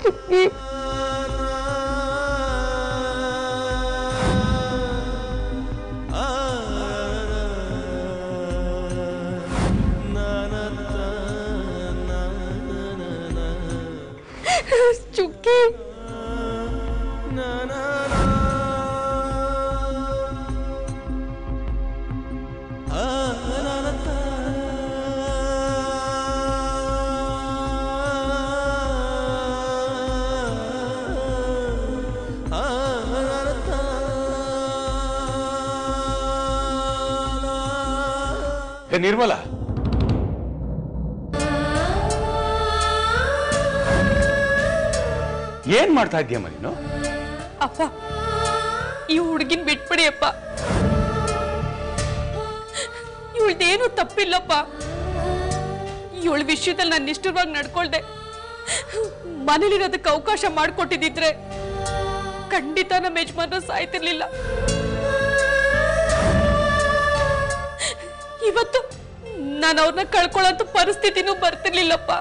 ಚುಕ್ಕಿ ಚುಕ್ಕಿ ಏ ನಿರ್ಮಲ ಏನ್ ಮಾಡ್ತಾ ಇದ್ದೀಯಮ್ಮ ನೀನು ಅಪ್ಪ ಈ ಹುಡುಗಿನ ಬಿಟ್ಬಿಡಿ ಅಪ್ಪ ಇವಳ್ದೇನು ತಪ್ಪಿಲ್ಲಪ್ಪ ಇವಳ ವಿಷಯದಲ್ಲಿ ನಾನು ನಿಷ್ಠುರವಾಗಿ ನಡ್ಕೊಳ್ದೆ ಮನೇಲಿರೋದಕ್ಕೆ ಅವಕಾಶ ಮಾಡಿಕೊಟ್ಟಿದ್ದಿದ್ರೆ ಖಂಡಿತ ನಮ್ಮ ಯಜಮಾನ ಸಾಯ್ತಿರ್ಲಿಲ್ಲ ಇವತ್ತು ನಾನು ಅವ್ರನ್ನ ಕಳ್ಕೊಳ್ಳೋ ಪರಿಸ್ಥಿತಿನೂ ಬರ್ತಿರ್ಲಿಲ್ಲಪ್ಪ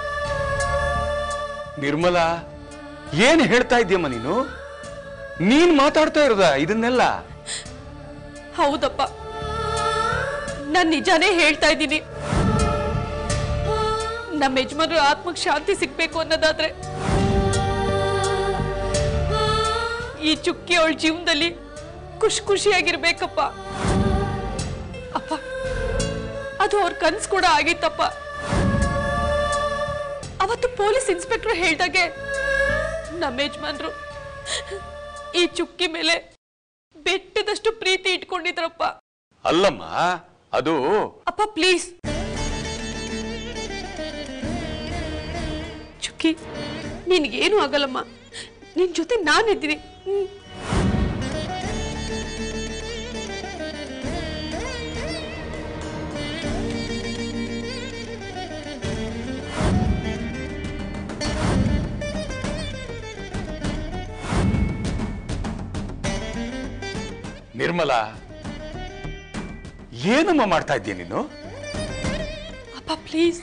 ನಿರ್ಮಲ ಏನ್ ಹೇಳ್ತಾ ಇದ್ದೀಯಮ್ಮ ನೀನು ನೀನ್ ಮಾತಾಡ್ತಾ ಇರೋದ ಇದನ್ನೆಲ್ಲ ಹೌದಪ್ಪ ನಾನ್ ನಿಜಾನೇ ಹೇಳ್ತಾ ಇದ್ದೀನಿ ನಮ್ಮ ಯಜಮಾನ್ರ ಆತ್ಮಕ್ ಶಾಂತಿ ಸಿಗ್ಬೇಕು ಅನ್ನೋದಾದ್ರೆ ಈ ಚುಕ್ಕಿ ಅವಳ ಜೀವನದಲ್ಲಿ ಖುಷಿ ಖುಷಿಯಾಗಿರ್ಬೇಕಪ್ಪ ಅಪ್ಪ ಅದು ಅವ್ರ ಕನ್ಸ್ ಕೂಡ ಆಗಿತ್ತಪ್ಪ ಅವತ್ತು ಪೊಲೀಸ್ ಇನ್ಸ್ಪೆಕ್ಟರ್ ಹೇಳ್ದಾಗೆ ನಮ್ಮ ಯಜಮಾನ್ರು ಈ ಚುಕ್ಕಿ ಮೇಲೆ ಬೆಟ್ಟದಷ್ಟು ಪ್ರೀತಿ ಇಟ್ಕೊಂಡಿದ್ರಪ್ಪ ಅಲ್ಲಮ್ಮ ಅದು ಅಪ್ಪ ಪ್ಲೀಸ್ ಚುಕ್ಕಿ ನಿನ್ಗೇನು ಆಗಲ್ಲಮ್ಮ ನಿನ್ ಜೊತೆ ನಾನಿದ್ದೀನಿ ಹ್ಮ್. ನಿರ್ಮಲ ಏನಮ್ಮ ಮಾಡ್ತಾ ಇದ್ದೀಯ ನೀನು ಅಪ್ಪ ಪ್ಲೀಸ್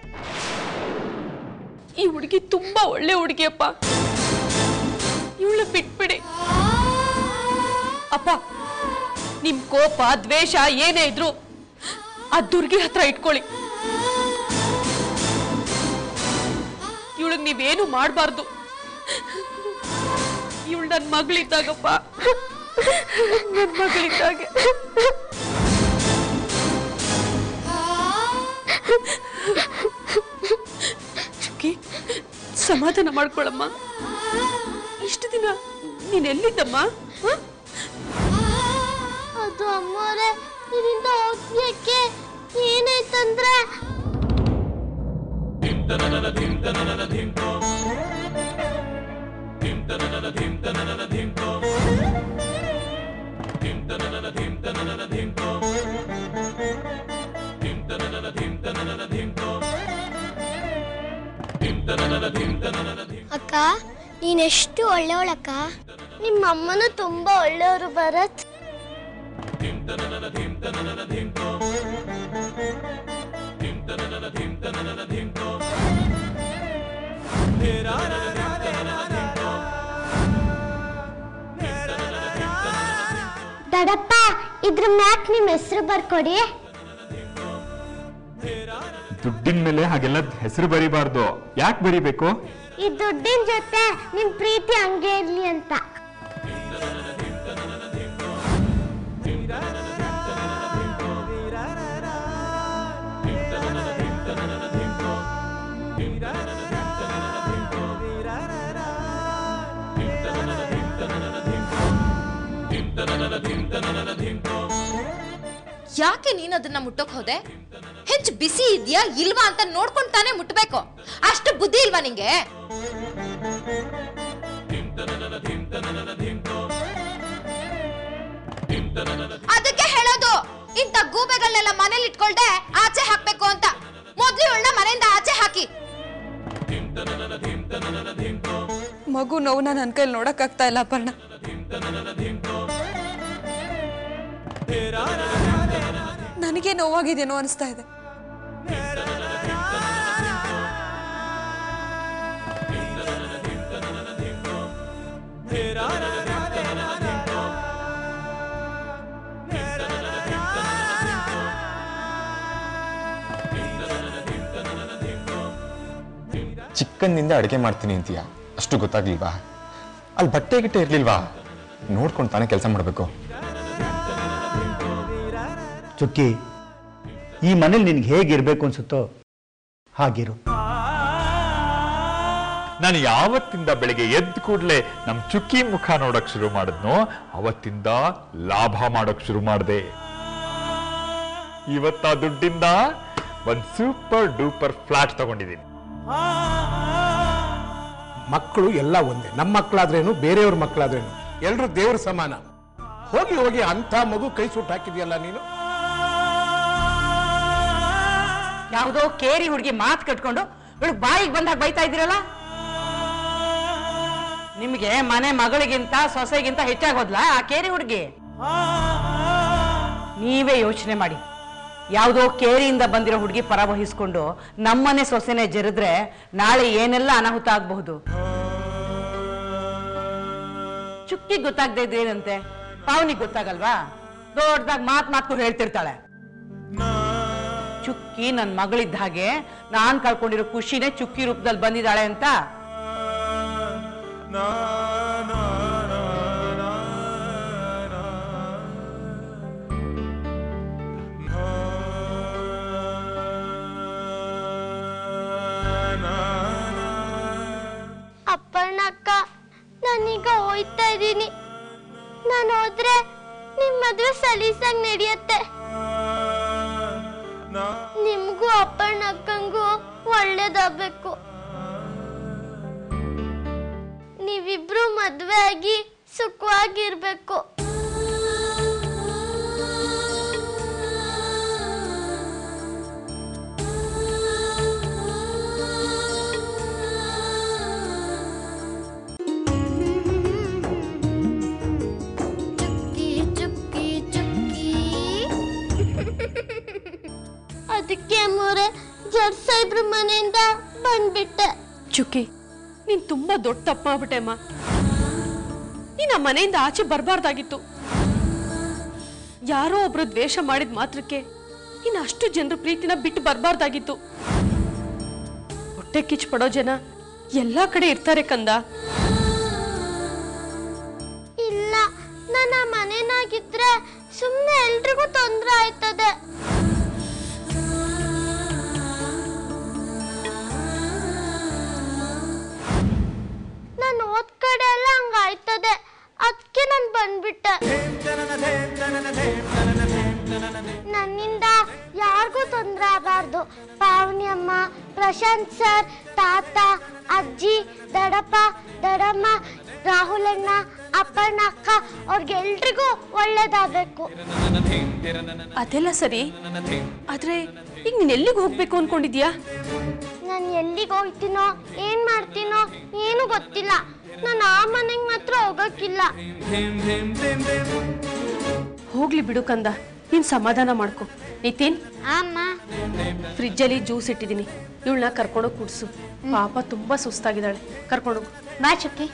ಈ ಹುಡುಗಿ ತುಂಬಾ ಒಳ್ಳೆ ಹುಡುಗಿ ಅಪ್ಪ ಇವಳ ಬಿಟ್ಬಿಡಿ ಅಪ್ಪ ನಿಮ್ ಕೋಪ ದ್ವೇಷ ಏನೇ ಇದ್ರು ಆ ದುರ್ಗಿ ಹತ್ರ ಇಟ್ಕೊಳ್ಳಿ ಇವಳಿಗೆ ನೀವೇನು ಮಾಡಬಾರ್ದು ಇವಳು ನನ್ನ ಮಗಳಿದ್ದಾಗಪ್ಪ ನನ್ನ ಮಗಳಿದ್ದಾಗೆ ಚುಕ್ಕಿ ಸಮಾಧಾನ ಮಾಡ್ಕೊಳಮ್ಮ ಇಷ್ಟು ದಿನ ನೀನ್ ಎಲ್ಲಿದ್ದಮ್ಮ ಹ? ಅದು ಅಮ್ಮೋರೆ ಇದರಿಂದ ಹೋಗ್ಲಿಕ್ಕೆ ಏನಾಯ್ತಂದ್ರೆ ಅಕ್ಕ ನೀನೆಷ್ಟು ಒಳ್ಳೆಯವಳಕ್ಕ ನಿಮ್ಮ ಅಮ್ಮನೂ ತುಂಬಾ ಒಳ್ಳೆಯವರು ಭರತ್ ದಡಪ್ಪ ಇದ್ರ ಮ್ಯಾಕ್ ನಿಮ್ ಹೆಸರು ಬರ್ಕೊಡಿ ದುಡ್ಡಿನ ಮೇಲೆ ಹಾಗೆಲ್ಲ ಹೆಸರು ಬರಿಬಾರ್ದು ಯಾಕೆ ಬರಿಬೇಕು ಈ ದುಡ್ಡಿನ ಜೊತೆ ನಿಮ್ ಪ್ರೀತಿ ಹಂಗೆ ಇರ್ಲಿ ಅಂತ ಯಾಕೆ ನೀನ್ ಅದನ್ನ ಮುಟ್ಟಕ್ ಹೋದೆ ಹೆಚ್ಚು ಬಿಸಿ ಇದ್ಯಾ ಇಲ್ವಾ ಅಂತ ನೋಡ್ಕೊಂಡ್ ತಾನೇ ಮುಟ್ಬೇಕು ಅಷ್ಟು ಬುದ್ಧಿ ಇಲ್ವಾ ನಿಂಗೆ ಅದಕ್ಕೆ ಹೇಳೋದು ಇಂಥ ಗೂಬೆಗಳನ್ನೆಲ್ಲ ಮನೇಲಿ ಇಟ್ಕೊಳ್ದೆ ಆಚೆ ಹಾಕ್ಬೇಕು ಅಂತ ಮೊದ್ಲು ಇವಳನ್ನ ಮನೆಯಿಂದ ಆಚೆ ಹಾಕಿ ಮಗು ನೋವು ನನ್ನ ಕೈಲಿ ನೋಡಕ್ಕಾಗ್ತಾ ಇಲ್ಲ ಅಪರ್ಣ ನನಗೆ ನೋವಾಗಿದೆಯೇನೋ ಅನಿಸ್ತಾ ಇದೆ ಅಕ್ಕನಿಂದ ಅಡುಗೆ ಮಾಡ್ತೀನಿ ಅಂತೀಯ ಅಷ್ಟು ಗೊತ್ತಾಗ್ಲಿಲ್ವಾ ಅಲ್ಲಿ ಬಟ್ಟೆ ಗಿಟ್ಟೆ ಇರ್ಲಿಲ್ವಾ ನೋಡ್ಕೊಂಡು ತಾನೇ ಕೆಲಸ ಮಾಡಬೇಕು ಚುಕ್ಕಿ ಈ ಮನೇಲಿ ನಿನ್ಗೆ ಹೇಗಿರ್ಬೇಕು ಅನ್ಸುತ್ತೋ ಹಾಗಿರು ನಾನು ಯಾವತ್ತಿಂದ ಬೆಳಿಗ್ಗೆ ಎದ್ದ ಕೂಡಲೇ ನಮ್ ಚುಕ್ಕಿ ಮುಖ ನೋಡಕ್ ಶುರು ಮಾಡಿದ್ನೋ ಅವತ್ತಿಂದ ಲಾಭ ಮಾಡೋಕ್ ಶುರು ಮಾಡಿದೆ ಇವತ್ತ ಆ ದುಡ್ಡಿಂದ ಒಂದ್ ಸೂಪರ್ ಡೂಪರ್ ಫ್ಲಾಟ್ ತಗೊಂಡಿದ್ದೀನಿ ಮಕ್ಕಳು ಎಲ್ಲ ಒಂದೇ ನಮ್ಮ ಮಕ್ಕಳಾದ್ರೇನು ಬೇರೆಯವ್ರ ಮಕ್ಕಳಾದ್ರೇನು ಎಲ್ರು ದೇವ್ರ ಸಮಾನ ಹೋಗಿ ಹೋಗಿ ಅಂತ ಮಗು ಕೈ ಸುಟ್ಟು ಹಾಕಿದ್ಯಲ್ಲ ನೀನು ಯಾವುದೋ ಕೇರಿ ಹುಡುಗಿ ಮಾತು ಕಟ್ಕೊಂಡು ಇವಳು ಬಾಯಿಗೆ ಬಂದಾಗ ಬೈತಾ ಇದ್ದೀರಲ್ಲ ನಿಮಗೆ ಮನೆ ಮಗಳಿಗಿಂತ ಸೊಸೆಗಿಂತ ಹೆಚ್ಚಾಗೋದ್ಲಾ ಆ ಕೇರಿ ಹುಡುಗಿ ನೀವೇ ಯೋಚನೆ ಮಾಡಿ ಯಾವುದೋ ಕೇರಿಯಿಂದ ಬಂದಿರೋ ಹುಡುಗಿ ಪರ ವಹಿಸ್ಕೊಂಡು ನಮ್ಮನೆ ಸೊಸೆನೆ ಜರಿದ್ರೆ ನಾಳೆ ಏನೆಲ್ಲ ಅನಾಹುತ ಆಗಬಹುದು ಚುಕ್ಕಿ ಗೊತ್ತಾಗದೆ ಇದೇನಂತೆ ಪಾವನಿಗೆ ಗೊತ್ತಾಗಲ್ವಾ ದೊಡ್ಡದಾಗ ಮಾತ್ ಮಾತು ಹೇಳ್ತಿರ್ತಾಳೆ ಚುಕ್ಕಿ ನನ್ನ ಮಗಳಿದ್ದ ಹಾಗೆ ನಾನ್ ಕಳ್ಕೊಂಡಿರೋ ಖುಷಿನೇ ಚುಕ್ಕಿ ರೂಪದಲ್ಲಿ ಬಂದಿದ್ದಾಳೆ ಅಂತ ಅಪ್ಪಣ್ಣಕ್ಕ ನಾನೀಗ ಹೋಯ್ತಾ ಇದ್ದೀನಿ ನಾನು ಹೋದ್ರೆ ನಿಮ್ ಮದ್ವೆ ಸಲೀಸಾಗಿ ನಡೆಯುತ್ತೆ ನಿಮ್ಗೂ ಅಪ್ಪಣ್ಣ ಅಕ್ಕಂಗೂ ಒಳ್ಳೇದಾಗ್ಬೇಕು ನೀವಿಬ್ರು ಮದ್ವೆ ಆಗಿ ಸುಖವಾಗಿರ್ಬೇಕು ಚುಕ್ಕಿ ಚುಕ್ಕಿ ಚುಕ್ಕಿ ಅದಕ್ಕೆ ಮೂರೆ ಜಡ್ ಸಾಹೇಬ್ರ ಮನೆಯಿಂದ ಬಂದ್ಬಿಟ್ಟೆ ಚುಕ್ಕಿ ನೀನ್ ತುಂಬಾ ದೊಡ್ಡ ತಪ್ಪ ಮಾಡ್ಬಿಟ್ಟೆ ಅಮ್ಮ ನೀನ್ ಆ ಮನೆಯಿಂದ ಆಚೆ ಬರಬಾರ್ದಾಗಿತ್ತು ಯಾರೋ ಒಬ್ರು ದ್ವೇಷ ಮಾಡಿದ ಮಾತ್ರಕ್ಕೆ ನೀನ್ ಅಷ್ಟು ಜನರ ಪ್ರೀತಿನ ಬಿಟ್ಟು ಬರಬಾರ್ದಾಗಿತ್ತು ಹೊಟ್ಟೆ ಕಿಚ್ಚು ಪಡೋ ಜನ ಎಲ್ಲಾ ಕಡೆ ಇರ್ತಾರೆ ಕಂದ ಇಲ್ಲ ನಾನು ಆ ಮನೆನಾಗಿದ್ರೆ ಸುಮ್ಮನೆ ಎಲ್ರಿಗೂ ತೊಂದರೆ ಆಯ್ತದೆ ನಾನು ಓದ್ ಕಡೆ ಎಲ್ಲ ಹಂಗಾಯ್ತದೆ ಅದಕ್ಕೆ ನಾನು ಬಂದ್ಬಿಟ್ಟೆ ನನ್ನಿಂದ ಯಾರಿಗೂ ತೊಂದರೆ ಆಗಬಾರ್ದು ಪಾವನಿ ಅಮ್ಮ ಪ್ರಶಾಂತ್ ಸರ್ ತಾತ ಅಜ್ಜಿ ದಡಪ್ಪ ದಡಮ್ಮ ರಾಹುಲ್ ಅಣ್ಣ ಅಪ್ಪಣ್ಣ ಅಕ್ಕ ಅವ್ರಿಗೆಲ್ರಿಗೂ ಒಳ್ಳೇದಾಗಬೇಕು ಅದೆಲ್ಲ ಸರಿ ಆದ್ರೆ ಈಗ ನೀನ್ ಎಲ್ಲಿಗೆ ಹೋಗ್ಬೇಕು ಅನ್ಕೊಂಡಿದ್ಯಾ ನಾನು ಎಲ್ಲಿಗೆ ಹೋಗ್ತೀನೋ ಏನ್ ಮಾಡ್ತೀನೋ ಏನು ಗೊತ್ತಿಲ್ಲ ನಾನು ಆ ಮನೆಗೆ ಮಾತ್ರ ಹೋಗಕ್ಕಿಲ್ಲ ಹೋಗ್ಲಿ ಬಿಡು ಕಂದ ನೀನ್ ಸಮಾಧಾನ ಮಾಡ್ಕೊ ನಿತಿನ್ ಅಮ್ಮ ಫ್ರಿಜ್ಜಲ್ಲಿ ಜ್ಯೂಸ್ ಇಟ್ಟಿದ್ದೀನಿ ಇವಳನ್ನ ಕರ್ಕೊಂಡೋಗಿ ಕುಡ್ಸು ಪಾಪ ತುಂಬಾ ಸುಸ್ತಾಗಿದ್ದಾಳೆ ಕರ್ಕೊಂಡೋಗು ಬಾ ಚುಕ್ಕಿ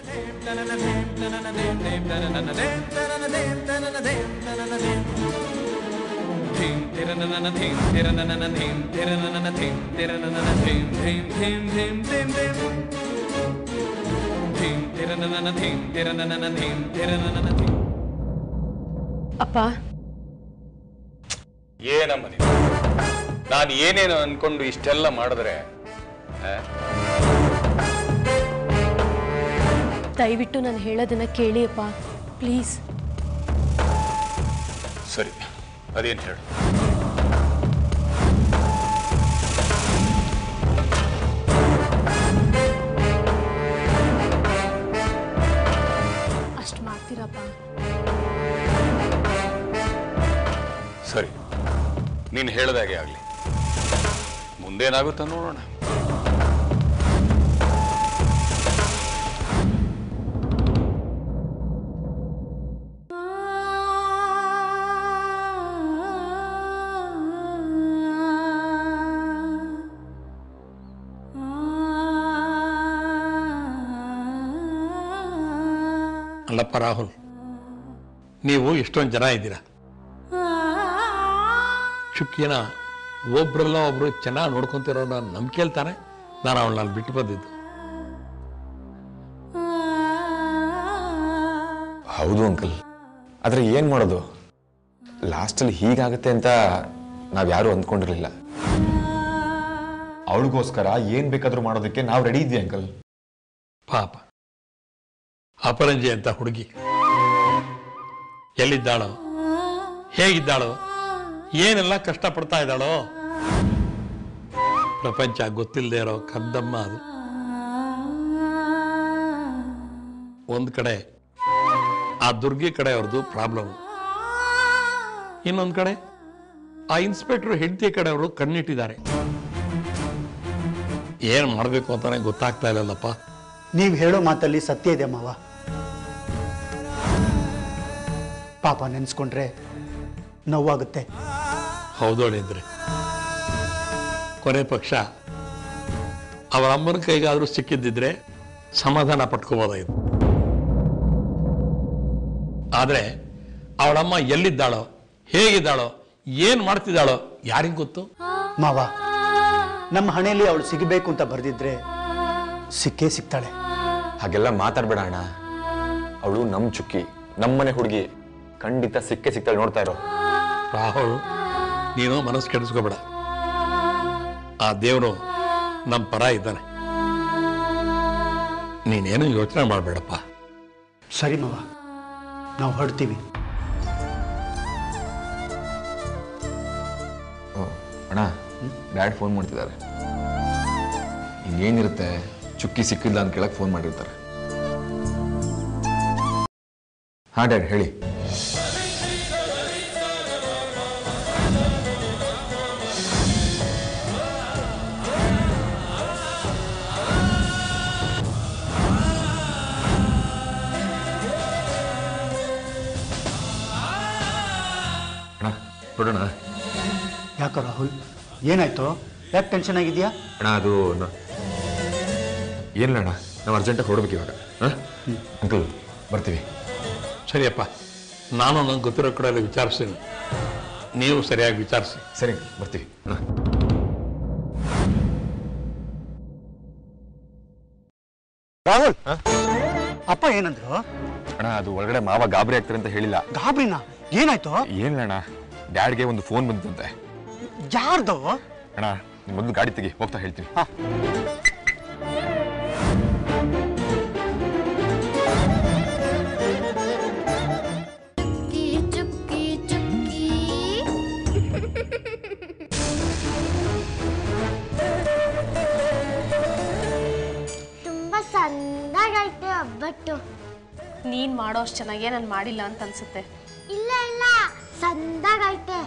ಅಪ್ಪ ಏನಮ್ಮ ನೀನು ನಾನು ಏನೇನು ಅನ್ಕೊಂಡು ಇಷ್ಟೆಲ್ಲ ಮಾಡಿದ್ರೆ ಆ? ದಯವಿಟ್ಟು ನಾನು ಹೇಳೋದನ್ನ ಕೇಳಿ ಅಪ್ಪ ಪ್ಲೀಸ್ ಸರಿ ಅದೇನು ಹೇಳು ಅಷ್ಟು ಮಾಡ್ತೀರಪ್ಪ ಸರಿ ನೀನು ಹೇಳ್ದಾಗೆ ಆಗಲಿ ಮುಂದೇನಾಗುತ್ತ ನೋಡೋಣ ಅಲ್ಲಪ್ಪ ರಾಹುಲ್ ನೀವು ಎಷ್ಟೊಂದು ಜನ ಇದ್ದೀರಾ ಚುಕ್ಕಿನ ಒಬ್ರಲ್ಲ ಒಬ್ರು ಚೆನ್ನಾಗಿ ನೋಡ್ಕೊಂತಿರೋ ನಾನು ನಂಬಿಕೆಯಲ್ಲಿ ತಾನೆ ನಾನು ಅವಳನ್ನ ಬಿಟ್ಟು ಬಂದಿದ್ದು ಹೌದು ಅಂಕಲ್ ಆದ್ರೆ ಏನ್ ಮಾಡೋದು ಲಾಸ್ಟಲ್ಲಿ ಹೀಗಾಗತ್ತೆ ಅಂತ ನಾವ್ಯಾರು ಅಂದ್ಕೊಂಡಿರ್ಲಿಲ್ಲ ಅವಳಿಗೋಸ್ಕರ ಏನ್ ಬೇಕಾದ್ರೂ ಮಾಡೋದಕ್ಕೆ ನಾವು ರೆಡಿ ಇದ್ವಿ ಅಂಕಲ್ ಪಾಪ ಅಪರಂಜಿ ಅಂತ ಹುಡುಗಿ ಎಲ್ಲಿದ್ದಾಳೋ ಹೇಗಿದ್ದಾಳೋ ಏನೆಲ್ಲ ಕಷ್ಟಪಡ್ತಾ ಇದ್ದಾಳೋ ಪ್ರಪಂಚ ಗೊತ್ತಿಲ್ಲದೆ ಇರೋ ಕಂದಮ್ಮ ಅದು ಒಂದು ಕಡೆ ಆ ದುರ್ಗಿ ಕಡೆ ಅವ್ರದ್ದು ಪ್ರಾಬ್ಲಮ್ ಇನ್ನೊಂದು ಕಡೆ ಆ ಇನ್ಸ್ಪೆಕ್ಟರ್ ಹೆಂಡತಿ ಕಡೆ ಅವರು ಕಣ್ಣಿಟ್ಟಿದ್ದಾರೆ ಏನ್ ಮಾಡಬೇಕು ಅಂತಾನೆ ಗೊತ್ತಾಗ್ತಾ ಇಲ್ಲಲ್ಲಪ್ಪ ನೀವು ಹೇಳೋ ಮಾತಲ್ಲಿ ಸತ್ಯ ಇದೆ ಮಾವ ಪಾಪ ನೆನೆಸ್ಕೊಂಡ್ರೆ ನೋವಾಗುತ್ತೆ ಹೌದೋಳಿದ್ರೆ ಕೊನೆ ಪಕ್ಷ ಅವರ ಅಮ್ಮನ ಕೈಗಾದ್ರೂ ಸಿಕ್ಕಿದ್ದಿದ್ರೆ ಸಮಾಧಾನ ಪಟ್ಕೋಬೋದಾಗಿತ್ತು ಆದ್ರೆ ಅವಳಮ್ಮ ಎಲ್ಲಿದ್ದಾಳೋ ಹೇಗಿದ್ದಾಳೋ ಏನ್ ಮಾಡ್ತಿದ್ದಾಳೋ ಯಾರಿಗ್ ಗೊತ್ತು ಮಾವ ನಮ್ಮ ಹಣೆಯಲ್ಲಿ ಅವಳು ಸಿಗಬೇಕು ಅಂತ ಬರೆದಿದ್ರೆ ಸಿಕ್ಕೇ ಸಿಗ್ತಾಳೆ ಹಾಗೆಲ್ಲ ಮಾತಾಡ್ಬೇಡ ಅಣ್ಣ ಅವಳು ನಮ್ ಚುಕ್ಕಿ ನಮ್ಮನೆ ಹುಡುಗಿ ಖಂಡಿತ ಸಿಕ್ಕೇ ಸಿಗ್ತಾಳೆ ನೋಡ್ತಾ ಇರೋ ರಾಹುಲ್ ನೀನು ಮನಸ್ಸು ಕೆಡಿಸ್ಕೋಬೇಡ ಆ ದೇವರು ನಮ್ಮ ಪರ ಇದ್ದಾನೆ ನೀನೇನು ಯೋಚನೆ ಮಾಡಬೇಡಪ್ಪ ಸರಿ ಮಾವ ನಾವು ಹೊರಡ್ತೀವಿ ಓ, ಅಣ್ಣ ಡ್ಯಾಡ್ ಫೋನ್ ಮಾಡ್ತಿದ್ದಾರೆ ಇನ್ನೇನಿರುತ್ತೆ ಚುಕ್ಕಿ ಸಿಕ್ಕಿಲ್ಲ ಅಂತ ಕೇಳಕ್ ಫೋನ್ ಮಾಡಿರ್ತಾರೆ ಹಾ ಡ್ಯಾಡ್ ಹೇಳಿ ಅಣ್ಣ ನೋಡೋಣ ಯಾಕೋ ರಾಹುಲ್ ಏನಾಯ್ತು ಯಾಕೆ ಟೆನ್ಷನ್ ಆಗಿದೆಯಾ ಅಣ್ಣ ಅದು ನ- ಏನಿಲ್ಲ ಅಣ್ಣ ನಾವು ಅರ್ಜೆಂಟಾಗಿ ಹೊರಡ್ಬೇಕು ಇವಾಗ ಹಾಂ ಅಂಕಲ್ ಬರ್ತೀವಿ ಸರಿಯಪ್ಪ ನಾನು ನಂಗೆ ಗೊತ್ತಿರೋ ಕಡೆ ಎಲ್ಲ ವಿಚಾರಿಸ್ತೀನಿ ನೀವು ಸರಿಯಾಗಿ ವಿಚಾರಿಸಿ ಸರಿ ಬರ್ತೀವಿ ಅಣ್ಣ ರಾಹುಲ್ ಅಪ್ಪ ಏನಂದ್ರು ಅಣ್ಣ ಅದು ಒಳಗಡೆ ಮಾವ ಗಾಬರಿ ಆಗ್ತಾರೆ ಅಂತ ಹೇಳಿಲ್ಲ ಗಾಬರಿನ ಏನಾಯ್ತು ಏನಿಲ್ಲ ಅಣ್ಣ ಡ್ಯಾಡ್ಗೆ ಒಂದು ಫೋನ್ ಬಂತಂತೆ ಯಾರ್ದು ಅಣ್ಣ ನೀನ್ ಮೊದಲು ಗಾಡಿ ತೆಗಿ ಹೋಗ್ತಾ ಹೇಳ್ತೀನಿ ಚುಕ್ಕಿ ಚುಕ್ಕಿ ಚುಕ್ಕಿ ತುಂಬಾ ಸಂದಾಗೈತೆ ಒಬ್ಬಟ್ಟು ನೀನ್ ಮಾಡೋ ಅಷ್ಟು ಚೆನ್ನಾಗೇ ನಾನು ಮಾಡಿಲ್ಲ ಅಂತ ಅನ್ಸುತ್ತೆ ಇಲ್ಲ ಇಲ್ಲ ಸಂದಾಗೈತೆ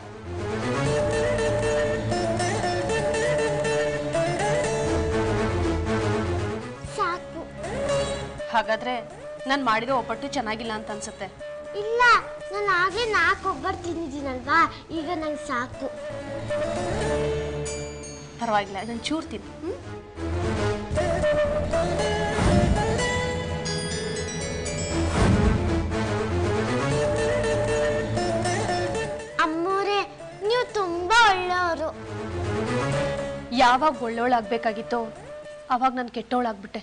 ಸಾಕು ಹಾಗಾದ್ರೆ ನಾನು ಮಾಡಿರೋ ಒಬ್ಬಟ್ಟು ಚೆನ್ನಾಗಿಲ್ಲ ಅಂತ ಅನ್ಸುತ್ತೆ ಇಲ್ಲ ನಾನು ಆಗ್ಲೇ ನಾಲ್ಕು ಒಬ್ಬಟ್ಟು ತಿಂದಿದ್ದೀನಲ್ವಾ ಈಗ ನಂಗೆ ಸಾಕು ಪರವಾಗಿಲ್ಲ ನಾನು ಚೂರು ತಿನ್ನು ಹ್ಮ್? ಅಮ್ಮೋರೆ ನೀವು ತುಂಬಾ ಒಳ್ಳೆಯವರು ಯಾವಾಗ ಒಳ್ಳೆಯವಳಾಗ್ಬೇಕಾಗಿತ್ತೋ ಅವಾಗ ನಾನು ಕೆಟ್ಟವಳಾಗ್ಬಿಟ್ಟೆ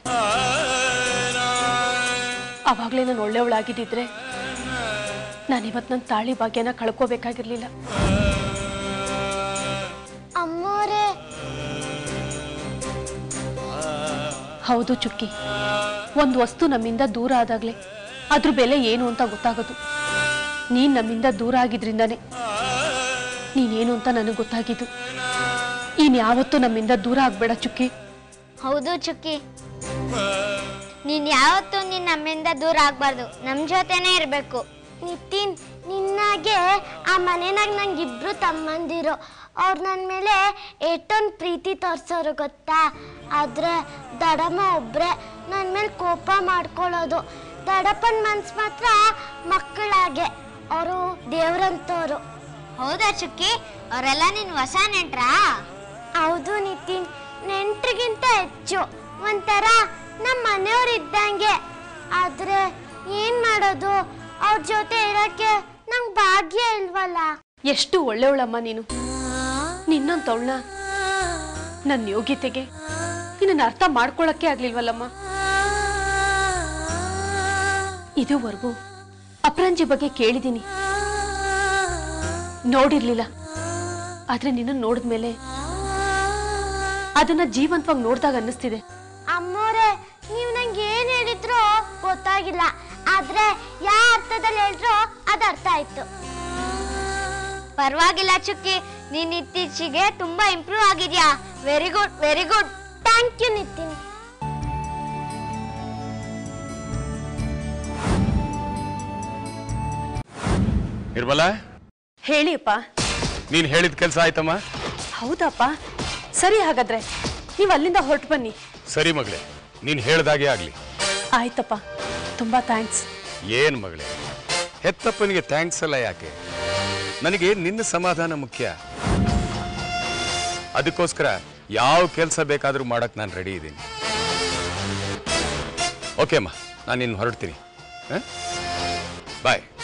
ಅವಾಗಲೇ ನಾನು ಒಳ್ಳೆಯವಳಾಗಿದ್ದಿದ್ರೆ ನಾನಿವತ್ತು ನನ್ನ ತಾಳಿ ಭಾಗ್ಯನ ಕಳ್ಕೋಬೇಕಾಗಿರ್ಲಿಲ್ಲ ಅಮ್ಮೋರೆ ಹೌದು ಚುಕ್ಕಿ ಒಂದು ವಸ್ತು ನಮ್ಮಿಂದ ದೂರ ಆದಾಗಲೇ ಅದ್ರ ಬೆಲೆ ಏನು ಅಂತ ಗೊತ್ತಾಗೋದು ನೀನು ನಮ್ಮಿಂದ ದೂರ ಆಗಿದ್ರಿಂದಾನೆ ನೀನೇನು ಅಂತ ನನಗೆ ಗೊತ್ತಾಗಿದ್ದು ಇನ್ ಯಾವತ್ತೂ ನಮ್ಮಿಂದ ದೂರ ಆಗ್ಬೇಡ ಚುಕ್ಕಿ ಹೌದು ಚುಕ್ಕಿ ನೀನ್ ಯಾವತ್ತೂ ನೀನ್ ನಮ್ಮಿಂದ ದೂರ ಆಗ್ಬಾರ್ದು ನಮ್ ಜೊತೆನೇ ಇರ್ಬೇಕು ನಿತಿನ್ ನಿನ್ನಾಗೆ ಆ ಮನೆನಾಗ ನಂಗೆ ಇಬ್ರು ತಮ್ಮಂದಿರು ಅವ್ರು ನನ್ನ ಮೇಲೆ ಎಷ್ಟೊಂದು ಪ್ರೀತಿ ತೋರ್ಸೋರು ಗೊತ್ತಾ ಆದ್ರೆ ದಡಮ್ಮ ಒಬ್ರೆ ನನ್ನ ಮೇಲೆ ಕೋಪ ಮಾಡ್ಕೊಳ್ಳೋದು ದಡಪ್ಪನ ಮನ್ಸು ಮಾತ್ರ ಮಕ್ಕಳಾಗೆ ಅವರು ದೇವ್ರಂತವ್ರು ಹೌದಾ ಚುಕ್ಕಿ ಅವರೆಲ್ಲ ನಿನ್ ಹೊಸ ನೆಂಟ್ರಾ ಹೌದು ನಿತಿನ್ ನೆಂಟ್ರಿಗಿಂತ ಹೆಚ್ಚು ಒಂಥರ ನಮ್ಮ ಮನೆಯವ್ರು ಇದ್ದಂಗೆ ಆದ್ರೆ ಏನ್ ಮಾಡೋದು ಅವ್ರ ಜೊತೆ ಇರಕ್ಕೆ ನಂಗೆ ಭಾಗ್ಯ ಇಲ್ವಲ್ಲ ಎಷ್ಟು ಒಳ್ಳೆಯವಳಮ್ಮ ನೀನು ನಿನ್ನಂತವಳನ್ನ ನನ್ನ ಯೋಗ್ಯತೆಗೆ ನಿನ್ನ ಅರ್ಥ ಮಾಡ್ಕೊಳಕ್ಕೆ ಆಗ್ಲಿಲ್ವಲ್ಲಮ್ಮ ಇದುವರೆಗೂ ಅಪರಂಜಿ ಬಗ್ಗೆ ಕೇಳಿದ್ದೀನಿ ನೋಡಿರ್ಲಿಲ್ಲ ಆದ್ರೆ ನಿನ್ನ ನೋಡಿದ್ಮೇಲೆ ಅದನ್ನ ಜೀವಂತವಾಗಿ ನೋಡ್ದಾಗ ಅನ್ನಿಸ್ತಿದೆ ಅಮ್ಮೋರೆ ನೀವು ನಂಗೆ ಏನ್ ಹೇಳಿದ್ರೋ ಗೊತ್ತಾಗಿಲ್ಲ ಆದ್ರೆ ಯಾವ ಅರ್ಥದಲ್ಲಿ ಹೇಳಿದ್ರೋ ಅದು ಅರ್ಥ ಆಯ್ತು ಪರವಾಗಿಲ್ಲ ಚುಕ್ಕಿ ನೀನ್ ಇತ್ತೀಚೆಗೆ ತುಂಬಾ ಇಂಪ್ರೂವ್ ಆಗಿದ್ಯಾ very good very good thank you Nithin Nirmala ಹೇಳಿ ಅಪ್ಪ ನೀನ್ ಹೇಳಿದ ಕೆಲಸ ಆಯ್ತಮ್ಮ ಹೌದಪ್ಪ ಸರಿ ಹಾಗಾದ್ರೆ ನೀವು ಅಲ್ಲಿಂದ ಹೊರಟು ಬನ್ನಿ ಸರಿ ಮಗಳೇ ನೀನ್ ಹೇಳ್ದಾಗೆ ಆಗ್ಲಿ ಆಯ್ತಪ್ಪ ತುಂಬಾ ಥ್ಯಾಂಕ್ಸ್ ಏನ್ ಮಗಳೇ ಹೆತ್ತಪ್ಪನಿಗೆ ಥ್ಯಾಂಕ್ಸ್ ಎಲ್ಲ ಯಾಕೆ ನನಗೆ ನಿನ್ನ ಸಮಾಧಾನ ಮುಖ್ಯ ಅದಕ್ಕೋಸ್ಕರ ಯಾವ ಕೆಲಸ ಬೇಕಾದ್ರೂ ಮಾಡಕ್ ನಾನು ರೆಡಿ ಇದ್ದೀನಿ ಓಕೆ ಅಮ್ಮ ನಾನು ಇನ್ನು ಹೊರಡ್ತೀನಿ ಬಾಯ್